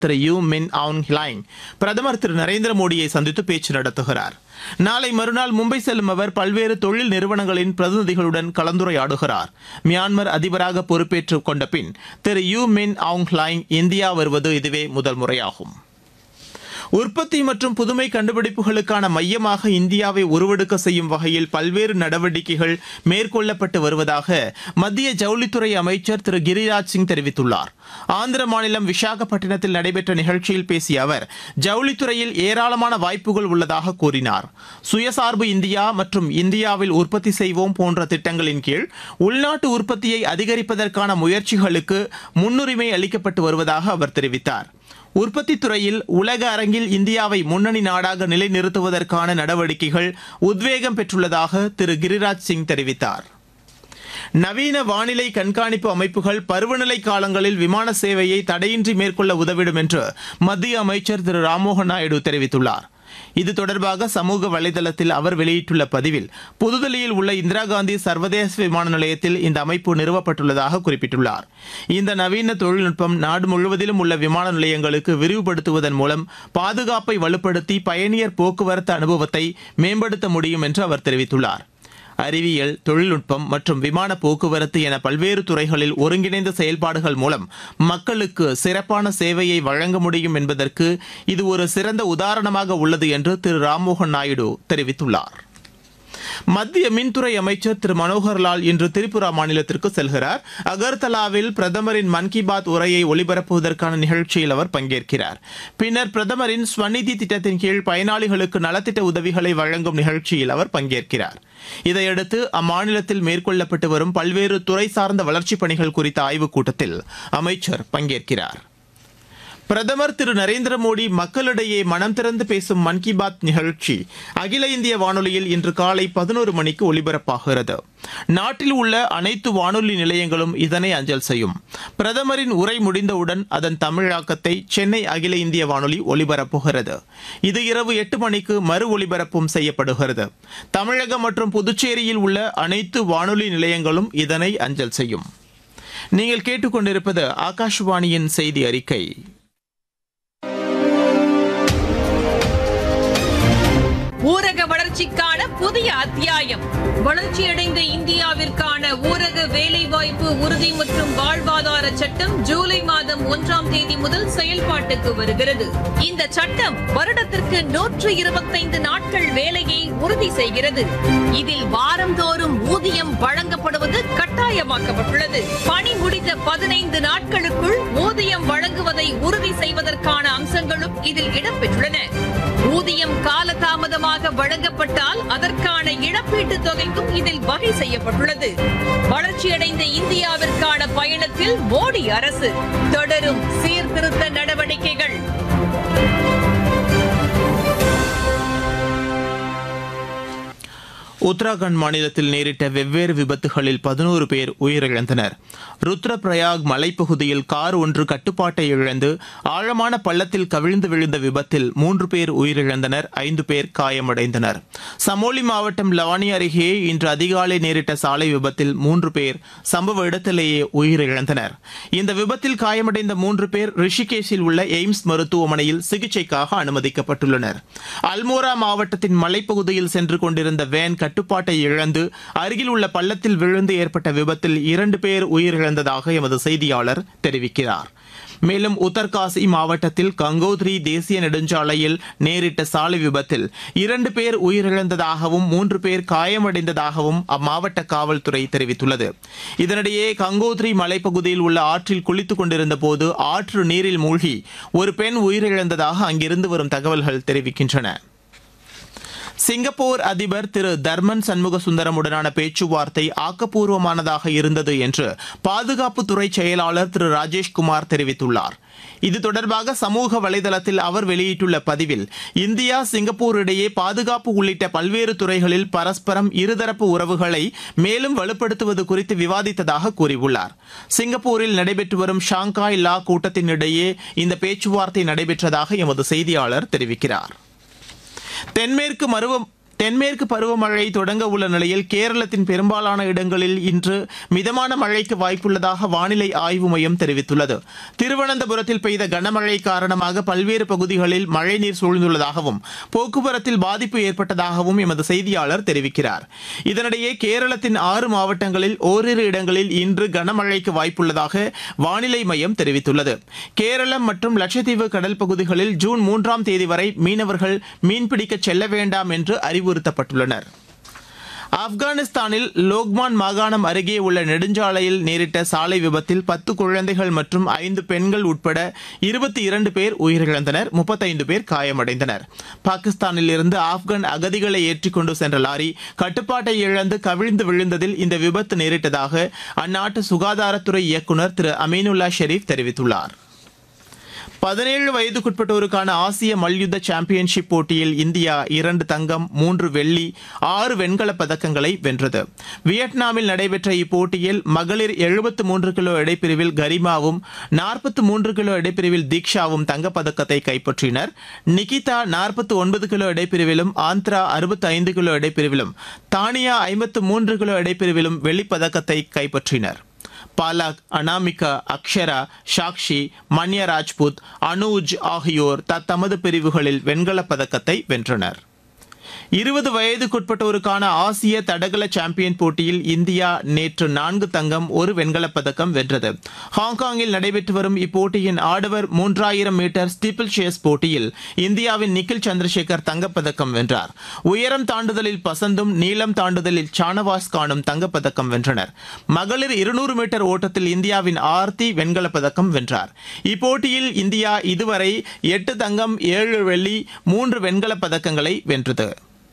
திரு you மின் ஆங் ஹிலாங் பிரதமர் திரு நரேந்திர மோடியை சந்தித்து பேச்சு நடத்துகிறார் நாளை மறுநாள் மும்பை செல்லும் அவர் பல்வேறு தொழில் நிறுவனங்களின் பிரதிநிதிகளுடன் கலந்துரையாடுகிறார் மியான்மர் அதிபராக பொறுப்பேற்றுக் கொண்ட பின் திரு யூ மின் ஆங் ஹிலாங் இந்தியா வருவது இதுவே முதல் முறையாகும் உற்பத்தி மற்றும் புதுமை கண்டுபிடிப்புகளுக்கான மையமாக இந்தியாவை உருவெடுக்க செய்யும் வகையில் பல்வேறு நடவடிக்கைகள் மேற்கொள்ளப்பட்டு வருவதாக மத்திய ஜவுளித்துறை அமைச்சர் திரு கிரிராஜ் சிங் தெரிவித்துள்ளார் ஆந்திர மாநிலம் விசாகப்பட்டினத்தில் நடைபெற்ற நிகழ்ச்சியில் பேசிய அவர் ஜவுளித்துறையில் ஏராளமான வாய்ப்புகள் உள்ளதாக கூறினார் சுயசார்பு இந்தியா மற்றும் இந்தியாவில் உற்பத்தி செய்வோம் போன்ற திட்டங்களின் கீழ் உள்நாட்டு உற்பத்தியை அதிகரிப்பதற்கான முயற்சிகளுக்கு முன்னுரிமை அளிக்கப்பட்டு வருவதாக அவர் தெரிவித்தார் உற்பத்தி துறையில் உலக அரங்கில் இந்தியாவை முன்னணி நாடாக நிலைநிறுத்துவதற்கான நடவடிக்கைகள் உத்வேகம் பெற்றுள்ளதாக திரு கிரிராஜ் சிங் தெரிவித்தார் நவீன வானிலை கண்காணிப்பு அமைப்புகள் பருவநிலை காலங்களில் விமான சேவையை தடையின்றி மேற்கொள்ள உதவிடும் என்று மத்திய அமைச்சர் திரு ராம்மோகன் நாயுடு தெரிவித்துள்ளார் இது தொடர்பாக சமூக வலைதளத்தில் அவர் வெளியிட்டுள்ள பதிவில் புதுதில்லியில் உள்ள இந்திரா காந்தி சர்வதேச விமான நிலையத்தில் இந்த அமைப்பு நிறுவப்பட்டுள்ளதாக குறிப்பிட்டுள்ளார் இந்த நவீன தொழில்நுட்பம் நாடு முழுவதிலும் உள்ள விமான நிலையங்களுக்கு விரிவுபடுத்துவதன் மூலம் பாதுகாப்பை வலுப்படுத்தி பயணியர் போக்குவரத்து அனுபவத்தை மேம்படுத்த முடியும் என்று அவர் தெரிவித்துள்ளார் அறிவியல் தொழில்நுட்பம் மற்றும் விமான போக்குவரத்து என பல்வேறு துறைகளில் ஒருங்கிணைந்த செயல்பாடுகள் மூலம் மக்களுக்கு சிறப்பான சேவையை வழங்க முடியும் என்பதற்கு இது ஒரு சிறந்த உதாரணமாக உள்ளது என்று திரு ராம்மோகன் நாயுடு தெரிவித்துள்ளார் மத்திய மின்துறை அமைச்சர் திரு மனோகர்லால் இன்று திரிபுரா மாநிலத்திற்கு செல்கிறார் அகர்தலாவில் பிரதமரின் மன் கி பாத் உரையை ஒலிபரப்புவதற்கான நிகழ்ச்சியில் அவர் பங்கேற்கிறார் பின்னர் பிரதமரின் ஸ்வநிதி திட்டத்தின் கீழ் பயனாளிகளுக்கு நலத்திட்ட உதவிகளை வழங்கும் நிகழ்ச்சியில் அவர் பங்கேற்கிறார் இதையடுத்து அம்மாநிலத்தில் மேற்கொள்ளப்பட்டு வரும் பல்வேறு துறை சார்ந்த வளர்ச்சிப் பணிகள் குறித்த ஆய்வுக் கூட்டத்தில் அமைச்சர் பங்கேற்கிறார் பிரதமர் திரு நரேந்திர மோடி மக்களிடையே மனம் திறந்து பேசும் மன் கி பாத் நிகழ்ச்சி அகில இந்திய வானொலியில் இன்று காலை பதினோரு மணிக்கு ஒலிபரப்பாகிறது நாட்டில் உள்ள அனைத்து வானொலி நிலையங்களும் இதனை அஞ்சல் செய்யும் பிரதமரின் உரை முடிந்தவுடன் அதன் தமிழாக்கத்தை சென்னை அகில இந்திய வானொலி ஒலிபரப்புகிறது இது இரவு எட்டு மணிக்கு மறு ஒலிபரப்பும் செய்யப்படுகிறது தமிழகம் மற்றும் புதுச்சேரியில் உள்ள அனைத்து வானொலி நிலையங்களும் இதனை அஞ்சல் செய்யும் நீங்கள் கேட்டுக்கொண்டிருப்பது ஆகாஷ்வாணியின் செய்தி அறிக்கை ஊரக வளர்ச்சிக்கான புதிய அத்தியாயம் வளர்ச்சியடைந்த இந்தியாவிற்கான ஊரக வேலைவாய்ப்பு உறுதி மற்றும் வாழ்வாதார சட்டம் ஜூலை மாதம் ஒன்றாம் தேதி முதல் செயல்பாட்டுக்கு வருகிறது இந்த சட்டம் வருடத்திற்கு நூற்று இருபத்தைந்து நாட்கள் வேலையை உறுதி செய்கிறது இதில் வாரந்தோறும் ஊதியம் வழங்கப்படுவது கட்டாயமாக்கப்பட்டுள்ளது பணி முடிந்த பதினைந்து நாட்களுக்குள் ஊதியம் வழங்குவதை உறுதி செய்வதற்கான அம்சங்களும் இதில் இடம்பெற்றுள்ளன ஊதியம் காலதாமதமாக வழங்கப்பட்டால் அதற்கான இழப்பீட்டு தொகைக்கும் இதில் வகை செய்யப்பட்டுள்ளது வளர்ச்சியடைந்த இந்தியாவிற்கான பயணத்தில் மோடி அரசு தொடரும் சீர்திருத்த நடவடிக்கைகள் உத்தராகண்ட் மாநிலத்தில் நேரிட்ட வெவ்வேறு விபத்துகளில் பதினோரு பேர் உயிரிழந்தனர் ருத்ரபிரயாக் மலைப்பகுதியில் கார் ஒன்று கட்டுப்பாட்டை இழந்து ஆழமான பள்ளத்தில் கவிழ்ந்து விழுந்த விபத்தில் மூன்று பேர் உயிரிழந்தனர் ஐந்து பேர் காயமடைந்தனர் சமோலி மாவட்டம் லவானி அருகே இன்று அதிகாலை நேரிட்ட சாலை விபத்தில் மூன்று பேர் சம்பவ இடத்திலேயே உயிரிழந்தனர் இந்த விபத்தில் காயமடைந்த மூன்று பேர் ரிஷிகேஷில் உள்ள எய்ம்ஸ் மருத்துவமனையில் சிகிச்சைக்காக அனுமதிக்கப்பட்டுள்ளனர் அல்மோரா மாவட்டத்தின் மலைப்பகுதியில் சென்று கொண்டிருந்த வேன் கட்டுப்பாட்டை இழந்து அருகில் உள்ள பள்ளத்தில் விழுந்து ஏற்பட்ட விபத்தில் இரண்டு பேர் உயிரிழந்ததாக எமது செய்தியாளர் தெரிவிக்கிறார் மேலும் உத்தர்காசி மாவட்டத்தில் கங்கோத்ரி தேசிய நெடுஞ்சாலையில் நேரிட்ட சாலை விபத்தில் இரண்டு பேர் உயிரிழந்ததாகவும் மூன்று பேர் காயமடைந்ததாகவும் அம்மாவட்ட காவல்துறை தெரிவித்துள்ளது இதனிடையே கங்கோத்ரி மலைப்பகுதியில் உள்ள ஆற்றில் குளித்துக் கொண்டிருந்த போது ஆற்று நீரில் மூழ்கி ஒரு பெண் உயிரிழந்ததாக அங்கிருந்து வரும் தகவல்கள் தெரிவிக்கின்றன சிங்கப்பூர் அதிபர் திரு தர்மன் சண்முக சுந்தரமுடனான பேச்சுவார்த்தை ஆக்கப்பூர்வமானதாக இருந்தது என்று பாதுகாப்புத்துறை செயலாளர் திரு ராஜேஷ்குமார் தெரிவித்துள்ளார் இது தொடர்பாக சமூக வலைதளத்தில் அவர் வெளியிட்டுள்ள பதிவில் இந்தியா சிங்கப்பூர் இடையே பாதுகாப்பு உள்ளிட்ட பல்வேறு துறைகளில் பரஸ்பரம் இருதரப்பு உறவுகளை மேலும் வலுப்படுத்துவது குறித்து விவாதித்ததாக கூறியுள்ளார் சிங்கப்பூரில் நடைபெற்று வரும் ஷாங்காய் லா கூட்டத்தினிடையே இந்த பேச்சுவார்த்தை நடைபெற்றதாக எமது செய்தியாளர் தெரிவிக்கிறார் தென்மேற்கு மருவ தென்மேற்கு பருவமழை தொடங்க உள்ள நிலையில் கேரளத்தின் பெரும்பாலான இடங்களில் இன்று மிதமான மழைக்கு வாய்ப்புள்ளதாக வானிலை ஆய்வு மையம் தெரிவித்துள்ளது திருவனந்தபுரத்தில் பெய்த கனமழை காரணமாக பல்வேறு பகுதிகளில் மழைநீர் சூழ்ந்துள்ளதாகவும் போக்குவரத்தில் பாதிப்பு ஏற்பட்டதாகவும் எமது செய்தியாளர் தெரிவிக்கிறார் இதனிடையே கேரளத்தின் ஆறு மாவட்டங்களில் ஓரிரு இடங்களில் இன்று கனமழைக்கு வாய்ப்புள்ளதாக வானிலை மையம் தெரிவித்துள்ளது கேரளம் மற்றும் லட்சத்தீவு கடல் பகுதிகளில் ஜூன் மூன்றாம் தேதி வரை மீனவர்கள் மீன்பிடிக்க செல்ல வேண்டாம் என்று அறிவுறுத்தப்பட்டுள்ளனர் ஆப்கானிஸ்தானில் லோக்மான் மாகாணம் அருகே உள்ள நெடுஞ்சாலையில் நேரிட்ட சாலை விபத்தில் பத்து குழந்தைகள் மற்றும் ஐந்து பெண்கள் உட்பட இருபத்தி இரண்டு பேர் உயிரிழந்தனர் முப்பத்தைந்து பேர் காயமடைந்தனர் பாகிஸ்தானில் இருந்து ஆப்கான் அகதிகளை ஏற்றிக்கொண்டு சென்ற லாரி கட்டுப்பாட்டை இழந்து கவிழ்ந்து விழுந்ததில் இந்த விபத்து நேரிட்டதாக அந்நாட்டு சுகாதாரத்துறை இயக்குநர் திரு அமீனுல்லா ஷெரீப் தெரிவித்துள்ளார் பதினேழு வயதுக்குட்பட்டோருக்கான ஆசிய மல்யுத்த சாம்பியன்ஷிப் போட்டியில் இந்தியா இரண்டு தங்கம் மூன்று வெள்ளி ஆறு வெண்கலப் பதக்கங்களை வென்றது வியட்நாமில் நடைபெற்ற இப்போட்டியில் மகளிர் எழுபத்து மூன்று கிலோ எடைப்பிரிவில் கரிமாவும் நாற்பத்து மூன்று கிலோ எடைப்பிரிவில் தீக்ஷாவும் தங்கப்பதக்கத்தை கைப்பற்றினர் நிகிதா நாற்பத்து ஒன்பது கிலோ எடைப்பிரிவிலும் ஆந்திரா அறுபத்தி ஐந்து கிலோ எடைப்பிரிவிலும் தானியா ஐம்பத்து மூன்று கிலோ எடைப்பிரிவிலும் வெள்ளிப்பதக்கத்தை கைப்பற்றினர் பாலாக் அனாமிகா அக்ஷரா சாக்ஷி மன்யா ராஜ்புத் அனூஜ் ஆகியோர் தத்தமது பிரிவுகளில் வெண்கலப் பதக்கத்தை வென்றனர் இருபது வயதுக்குட்பட்டோருக்கான ஆசிய தடகள சாம்பியன் போட்டியில் இந்தியா நேற்று நான்கு தங்கம் ஒரு வெண்கலப் பதக்கம் வென்றது ஹாங்காங்கில் நடைபெற்று வரும் இப்போட்டியின் ஆடவர் மூன்றாயிரம் மீட்டர் ஸ்டீப்பிள் சேஸ் போட்டியில் இந்தியாவின் நிக்கில் சந்திரசேகர் தங்கப்பதக்கம் வென்றார் உயரம் தாண்டுதலில் பசந்தும் நீளம் தாண்டுதலில் சானவாஸ் கானும் தங்கப்பதக்கம் வென்றனர் மகளிர் இருநூறு மீட்டர் ஓட்டத்தில் இந்தியாவின் ஆர்த்தி வெண்கலப் பதக்கம் வென்றார் இப்போட்டியில் இந்தியா இதுவரை எட்டு தங்கம் ஏழு வெள்ளி மூன்று வெண்கலப் பதக்கங்களை வென்றது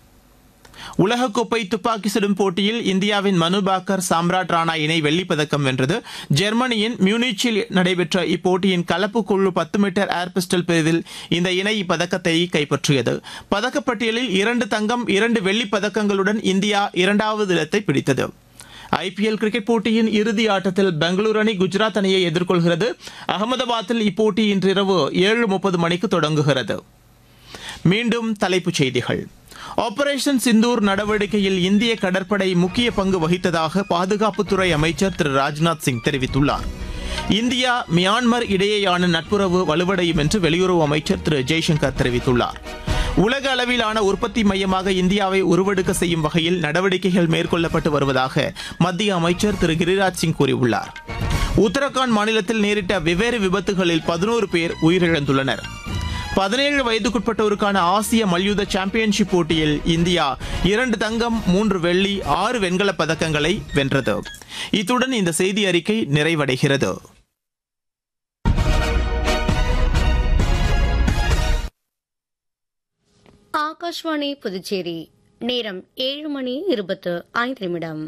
உலகக்கோப்பை துப்பாக்கி சுடும் போட்டியில் இந்தியாவின் மனு பாக்கர் சாம்ராட் ராணா இணை வெள்ளிப்பதக்கம் வென்றது ஜெர்மனியின் மியூனிச்சில் நடைபெற்ற இப்போட்டியின் கலப்பு குழு பத்து மீட்டர் ஏர் பிஸ்டல் பிரிவில் இந்த இணை இப்பதக்கத்தை கைப்பற்றியது பதக்கப்பட்டியலில் இரண்டு தங்கம் இரண்டு வெள்ளிப் பதக்கங்களுடன் இந்தியா இரண்டாவது இடத்தை பிடித்தது ஐபிஎல் கிரிக்கெட் போட்டியின் இறுதி ஆட்டத்தில் பெங்களூரு அணி குஜராத் அணியை எதிர்கொள்கிறது அகமதாபாத்தில் இப்போட்டி இன்றிரவு ஏழு முப்பது மணிக்கு தொடங்குகிறது மீண்டும் தலைப்புச் செய்திகள் ஆபரேஷன் சிந்தூர் நடவடிக்கையில் இந்திய கடற்படை முக்கிய பங்கு வகித்ததாக பாதுகாப்புத்துறை அமைச்சர் திரு ராஜ்நாத் சிங் தெரிவித்துள்ளார் இந்தியா மியான்மர் இடையேயான நட்புறவு வலுவடையும் என்று வெளியுறவு அமைச்சர் திரு ஜெய்சங்கர் தெரிவித்துள்ளார் உலக அளவிலான உற்பத்தி மையமாக இந்தியாவை உருவெடுக்க செய்யும் வகையில் நடவடிக்கைகள் மேற்கொள்ளப்பட்டு வருவதாக மத்திய அமைச்சர் திரு கிரிராஜ் சிங் கூறியுள்ளார் உத்தரகாண்ட் மாநிலத்தில் நேரிட்ட வெவ்வேறு விபத்துகளில் பதினோரு பேர் உயிரிழந்துள்ளனர் பதினேழு வயதுக்குட்பட்டோருக்கான ஆசிய மல்யுத்த சாம்பியன்ஷிப் போட்டியில் இந்தியா இரண்டு தங்கம் மூன்று வெள்ளி ஆறு வெண்கலப் பதக்கங்களை வென்றது இத்துடன் இந்த செய்தி அறிக்கை நிறைவடைகிறது ஆகாஷ்வாணி புதுச்சேரி நேரம் ஏழு மணி இருபத்து ஐந்து நிமிடம்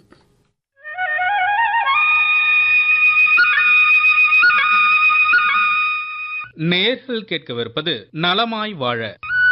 நேர்கள் கேட்கவிருப்பது நலமாய் வாழ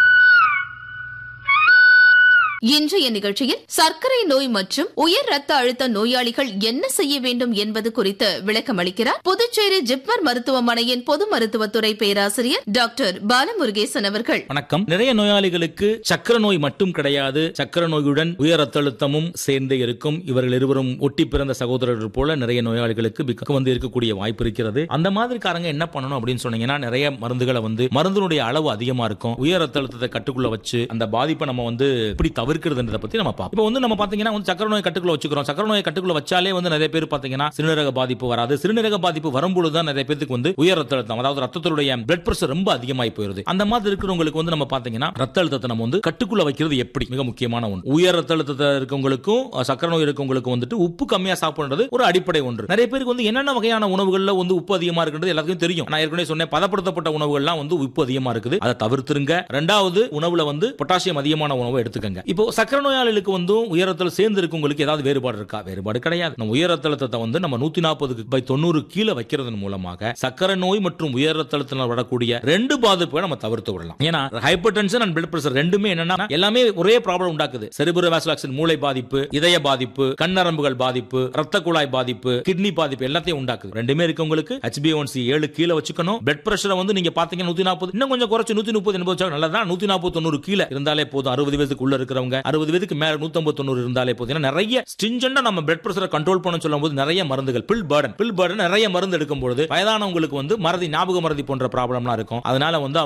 இன்றைய நிகழ்ச்சியில் சர்க்கரை நோய் மற்றும் உயர் ரத்த அழுத்த நோயாளிகள் என்ன செய்ய வேண்டும் என்பது குறித்து விளக்கம் அளிக்கிறார் புதுச்சேரி ஜிப்மர் மருத்துவமனையின் பொது மருத்துவத்துறை பேராசிரியர் டாக்டர் பாலமுருகேசன் அவர்கள் வணக்கம் நிறைய நோயாளிகளுக்கு சக்கர நோய் மட்டும் கிடையாது சக்கர நோயுடன் உயர் ரத்த அழுத்தமும் சேர்ந்து இருக்கும் இவர்கள் இருவரும் ஒட்டி பிறந்த சகோதரர்கள் போல நிறைய நோயாளிகளுக்கு பிக்க வந்து இருக்கக்கூடிய வாய்ப்பு இருக்கிறது அந்த மாதிரி காரங்க என்ன பண்ணணும் அப்படின்னு சொன்னீங்கன்னா நிறைய மருந்துகளை வந்து மருந்தினுடைய அளவு அதிகமா இருக்கும் உயர் ரத்த அழுத்தத்தை கட்டுக்குள்ள வச்சு அந்த பாதிப்பை நம்ம வந்து எப்படி தவிர்க்கிறதுன்றத பத்தி நம்ம பார்ப்போம் இப்போ வந்து நம்ம பாத்தீங்கன்னா வந்து சக்கர நோய் கட்டுக்குள்ள வச்சுக்கிறோம் சக்கர நோயை கட்டுக்குள்ள வச்சாலே வந்து நிறைய பேர் பாத்தீங்கன்னா சிறுநீரக பாதிப்பு வராது சிறுநீரக பாதிப்பு வரும்பொழுது தான் நிறைய பேருக்கு வந்து உயர் ரத்த அழுத்தம் அதாவது ரத்தத்துடைய பிளட் பிரஷர் ரொம்ப அதிகமாகி போயிருது அந்த மாதிரி இருக்கிறவங்களுக்கு வந்து நம்ம பாத்தீங்கன்னா ரத்த அழுத்தத்தை நம்ம வந்து கட்டுக்குள்ள வைக்கிறது எப்படி மிக முக்கியமான ஒன்று உயர் ரத்த அழுத்தத்தை இருக்கவங்களுக்கும் அஹ், சக்கரை நோய் இருக்கவங்களுக்கும் வந்துட்டு உப்பு கம்மியா சாப்பிடுறது ஒரு அடிப்படை ஒன்று நிறைய பேருக்கு வந்து என்னென்ன வகையான உணவுகள்ல வந்து உப்பு அதிகமா இருக்குன்றது எல்லாத்துக்கும் தெரியும் நான் ஏற்கனவே சொன்னேன் பதப்படுத்தப்பட்ட உணவுகள்லாம் வந்து உப்பு அதிகமா இருக்குது அதை தவிர்த்துருங்க ரெண்டாவது உணவுல வந்து பொட்டாசியம் அதிகமான உணவை எடுத்துக்கங்க இப்போ சக்கரை நோயாளிகளுக்கு வந்து உயரத்தில் சேர்ந்து இருக்கவங்களுக்கு ஏதாவது வேறுபாடு இருக்கா வேறுபாடு கிடையாது நம்ம உயர் ரத்த அழுத்தத்தை வந்து நம்ம நூத்தி நாற்பதுக்கு பை தொண்ணூறு கீழே வைக்கிறதன் மூலமாக சக்கரை நோய் மற்றும் உயர் ரத்த அழுத்தத்தில் வரக்கூடிய ரெண்டு பாதிப்புகளை நம்ம தவிர்த்து விடலாம் ஏன்னா hypertension and blood pressure ரெண்டுமே என்னன்னா எல்லாமே ஒரே ப்ராப்ளம் உண்டாக்குது செரிபுர வாசலாக்சன் மூளை பாதிப்பு இதய பாதிப்பு கண்ணரம்புகள் பாதிப்பு ரத்த குழாய் பாதிப்பு கிட்னி பாதிப்பு எல்லாத்தையும் உண்டாக்குது ரெண்டுமே இருக்கவங்களுக்கு HbA1c ஏழு கீழே வச்சுக்கணும் பிளட் பிரஷரை வந்து நீங்க பாத்தீங்கன்னா நூத்தி நாற்பது இன்னும் கொஞ்சம் குறைச்சு நூத்தி முப்பது எண்பது வச்சா நல்லதான் நூத்தி நாற்பது தொண்ணூறு கீழே இருந்தாலே போதும் அறுபது வயசுக்கு உள்ள இருக்கிறவங்க இருக்கிறவங்க அறுபது வயதுக்கு மேல நூத்தம்பது தொண்ணூறு இருந்தாலே போதும் நிறைய ஸ்டிஞ்சண்டா நம்ம பிளட் பிரஷரை கண்ட்ரோல் பண்ண சொல்லும் போது நிறைய மருந்துகள் பில் பர்டன் பில் பர்டன் நிறைய மருந்து எடுக்கும் பொழுது வயதானவங்களுக்கு வந்து மறதி ஞாபக மறதி போன்ற ப்ராப்ளம்லாம் இருக்கும் அதனால வந்து